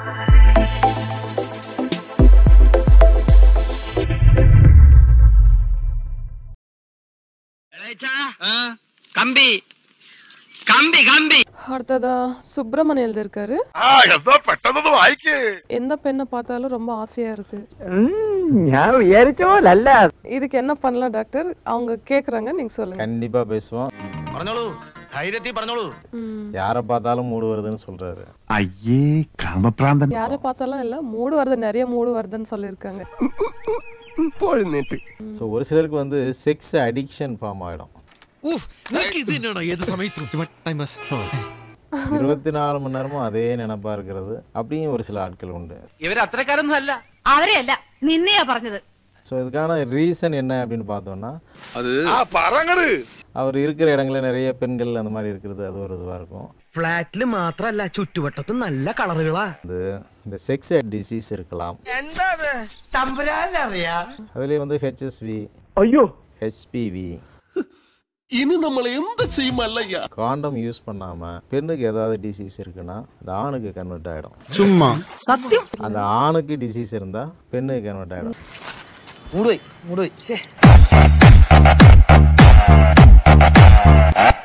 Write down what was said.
கம்பி கம்பி கம்பி அடுத்ததா சுப்பிரமணியம் எழுதியிருக்காரு എന്താ പെട്ടെന്നത് വായിക്കേ எந்த பெண்ணை பார்த்தாலும் ரொம்ப ஆசையா இருக்கு ഞാൻ വിചാരിച്ചോ അല്ല இதுக்கு என்ன பண்ணலாம் டாக்டர் அவங்க கேக்குறாங்க நீங்க சொல்லுங்க கண்டிப்பா பேசுவோம் പറഞ്ഞോളൂ ധൈര്യത്തിൽ പറഞ്ഞോളൂ ம். யாரை பார்த்தாலும் மூடு வருதுன்னு சொல்றாரு അയ്യേ കാമപ്രാന്തൻ யாரை பார்த்தாலும் இல்ல மூடு வருது நிறைய மூடு வருதுன்னு சொல்லியிருக்காங்க പൊഴുന്നിട്ട് ஸோ ஒரு சிலருக்கு வந்து செக்ஸ் அடிக்ஷன் ஃபார்ம் ஆகிடும் ഇത് തന്നെയാണോ ഏത് സമയത്തും ടൈം പാസ് இருபத்தி நாலு மணி நேரமும் அதே நினைப்பா இருக்கிறது அப்படியும் ஒரு சில ஆட்கள் உண்டு ഇവര് അത്രക്കാരൊന്നും അല്ല അവരെയല്ല നിന്നെയാ പറഞ്ഞത് ஸோ இதுக்கான ரீசன் என்ன அப்படின்னு பார்த்தோம்னா ആ പറങ്ങട് அவர் இருக்கிற இடங்களில் நிறைய பெண்கள் அந்த மாதிரி இருக்கிறது அது ஒரு இதுவாக இருக்கும் ഫ്ലാറ്റില് മാത്രല്ല ചുറ്റുവട്ടത്തും നല്ല കളറുകളാ அது இந்த செக்ஸ் டிசீஸ் இருக்கலாம் എന്താ തമ്പുരാനറിയാ அதுலேயே வந்து ஹெச்எஸ்வி അയ്യോ ஹெச்பிவி ഇനി നമ്മൾ എന്ത് ചെയ്യും അല്ലയ്യ காண்டம் யூஸ் பண்ணாமல் பெண்ணுக்கு ஏதாவது டிசீஸ் இருக்குன்னா அது ஆணுக்கு கன்வெர்ட் ஆகிடும் ചുമ്മാ அந்த ஆணுக்கு டிசீஸ் இருந்தால் பெண்ணுக்கு கன்வெர்ட் ஆகிடும் മൂടുപോയി മൂടുപോയി